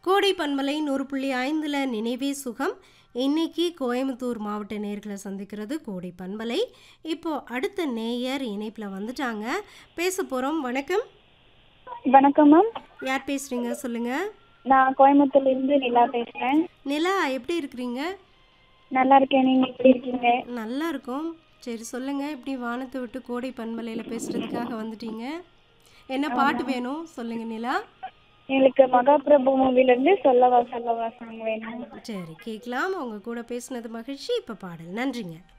கோடை பண்பலை நூறு புள்ளி ஐந்தில் நினைவே சுகம் இன்னைக்கு கோயம்புத்தூர் மாவட்ட நேர்களை சந்திக்கிறது கோடை பண்பலை இப்போ அடுத்த நேயர் இணைப்பில் வந்துட்டாங்க பேச போகிறோம் வணக்கம் வணக்கம் மேம் யார் பேசுகிறீங்க சொல்லுங்கள் நான் கோயம்புத்தூர்ல இருந்து நிலா பேசுறேன் நிலா எப்படி இருக்கிறீங்க நல்லா இருக்கேன் நீங்க எப்படி இருக்கீங்க நல்லா இருக்கோம் சரி சொல்லுங்கள் இப்படி வானத்தை விட்டு கோடை பண்பலையில் பேசுகிறதுக்காக வந்துட்டீங்க என்ன பாட்டு வேணும் சொல்லுங்கள் நிலா எங்களுக்கு மகாபிரபு மூவில இருந்து சொல்லவா சொல்லவா சாங் வேணும் சரி கேட்கலாம் உங்க கூட பேசுனது மகிழ்ச்சி இப்போ பாடல் நன்றிங்க